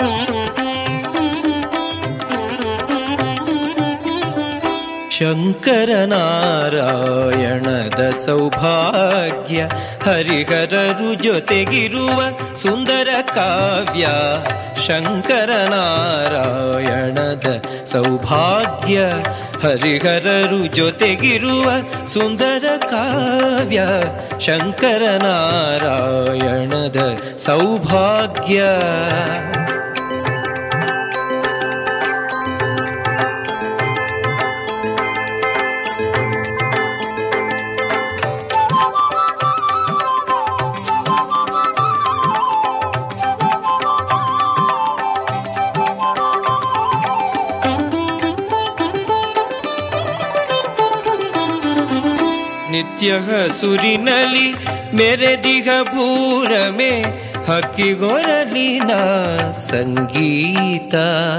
ಶಂಕರನಾರಾಯಣದ ಸೌಭಾಗ್ಯ ಹರಿಹರರು ಜೊತೆಗಿರುವ ಸುಂದರ ಕಾವ್ಯ ಶಂಕರನಾರಾಯಣದ ಸೌಭಾಗ್ಯ ಹರಿಹರರು ಜೊತೆಗಿರುವ ಸುಂದರ ಕಾವ್ಯ ಶಂಕರನಾರಾಯಣದ ಸೌಭಾಗ್ಯ ನಿತ್ಯ ಹಸುರಿನಲಿ ಮೆರೆದಿಹ ಭೂರಮೆ ಹಕ್ಕಿಗೊರಲಿನ ಸಂಗೀತ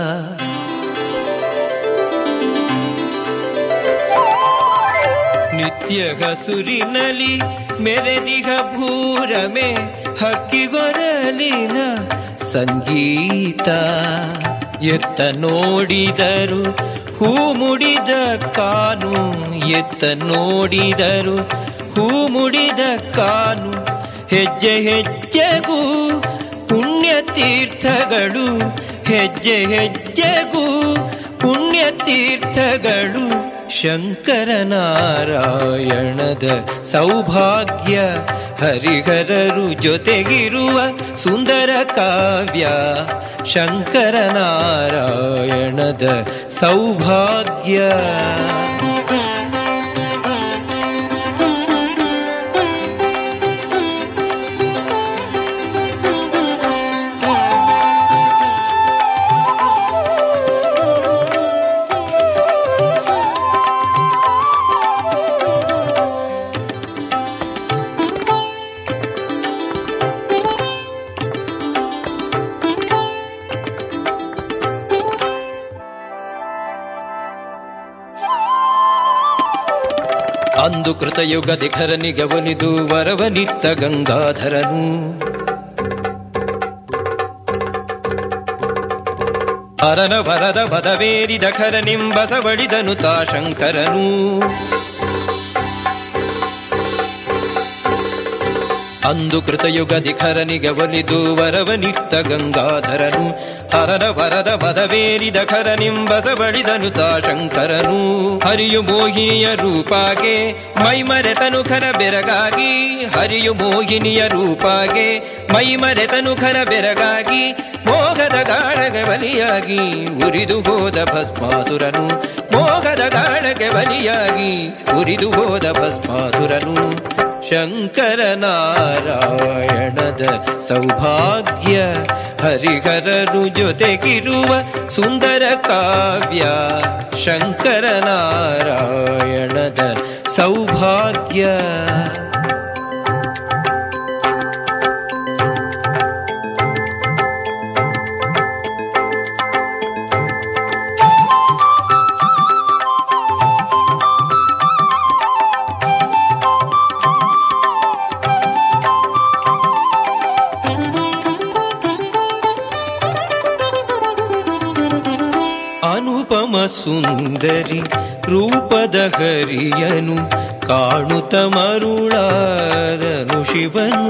ನಿತ್ಯ ಹಸುರಿನಲಿ ಮೆರೆದಿಹ ಭೂರಮೆ ಹಕ್ಕಿಗೊರಲಿನ ಸಂಗೀತ ಎತ್ತ ನೋಡಿದರು ಹೂ ಮುಡಿದ ಕಾನು ಎತ್ತ ನೋಡಿದರು ಹೂ ಮುಡಿದ ಕಾನು ಹೆಜ್ಜೆ ಹೆಜ್ಜೆಗೂ ಪುಣ್ಯ ತೀರ್ಥಗಳು ಹೆಜ್ಜೆ ಹೆಜ್ಜೆಗೂ ಪುಣ್ಯ ತೀರ್ಥಗಳು ಶಂಕರನಾರಾಯಣದ ಸೌಭಾಗ್ಯ ಹರಿಹರರು ಜೊತೆಗಿರುವ ಸುಂದರ ಕಾವ್ಯ ಶಂಕರನಾರಾಯಣದ ಸೌಭಾಗ್ಯ ಅಂದು ಕೃತಯುಗದಿ ಖರನಿಗವನಿದು ವರವನಿತ್ತ ಗಂಗಾಧರನು ಹರನ ವರದ ಮದವೇರಿದ ಖರನಿಂಬಸವಳಿದನು ತಾ ಶಂಕರನು ಅಂದು ಕೃತಯುಗದಿ ಖರನಿಗೆ ಒಲಿದು ವರವನಿತ್ತ ಗಂಗಾಧರನು ಹರನ ವರದ ಮದವೇರಿದ ಖರನಿಂಬಸ ಬಳಿದನು ತಾ ಶಂಕರನು ಹರಿಯು ಮೋಹಿನಿಯ ರೂಪಾಗೆ ಮೈಮರೆತನು ಖರ ಬೆರಗಾಗಿ ಹರಿಯು ಮೋಹಿನಿಯ ರೂಪಾಗೆ ಮೈಮರೆತನು ಖರ ಬೆರಗಾಗಿ ಮೋಹದ ಗಾಳಗೆ ಬಲಿಯಾಗಿ ಉರಿದು ಹೋದ ಭಸ್ಮಾಸುರನು ಮೋಹದ ಗಾಳಗೆ ಬಲಿಯಾಗಿ ಉರಿದು ಹೋದ ಭಸ್ಮಾಸುರನು ಶಂಕರನಾರಾಯಣದ ಸೌಭಾಗ್ಯ ಹರಿಹರರು ಜೊತೆಗಿರುವ ಸುಂದರ ಕಾವ್ಯ ಶಂಕರನಾರಾಯಣದ ಸೌಭಾಗ್ಯ ಅನುಪಮ ಸುಂದರಿ ರೂಪದ ಹರಿಯನು ಕಾಣುತ್ತ ಮರುಳಾದನು ಶಿವನು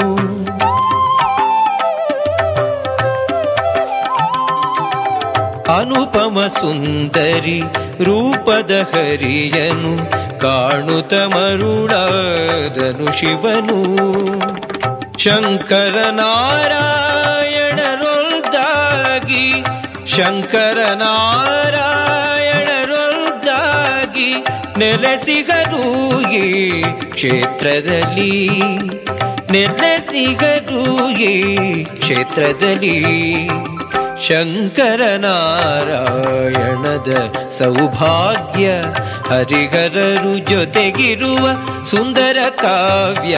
ಅನುಪಮ ಸುಂದರಿ ರೂಪದ ಹರಿಯನು ಕಾಣುತ್ತ ಮರುಳಾದನು ಶಿವನು ಶಂಕರನಾರಾಯಣರೊಲ್ದಾಗಿ ಶಂಕರನಾರಾಯಣರೊಲ್ದಾಗಿ ನೆಲೆಸಿಗರು ಈ ಕ್ಷೇತ್ರದಲ್ಲಿ ನೆಲೆಸಿಗರು ಈ ಕ್ಷೇತ್ರದಲ್ಲಿ ಶಂಕರನಾರಾಯಣದ ಸೌಭಾಗ್ಯ ಹರಿಹರರು ಜೊತೆಗಿರುವ ಸುಂದರ ಕಾವ್ಯ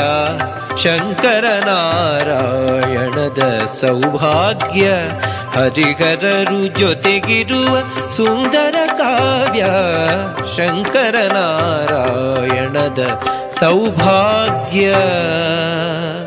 ಶಂಕರನಾರಾಯಣದ ಸೌಭಾಗ್ಯ ಹರಿಹರರು ಜೊತೆಗಿರುವ ಸುಂದರ ಕಾವ್ಯ ಶಂಕರನಾರಾಯಣದ ಸೌಭಾಗ್ಯ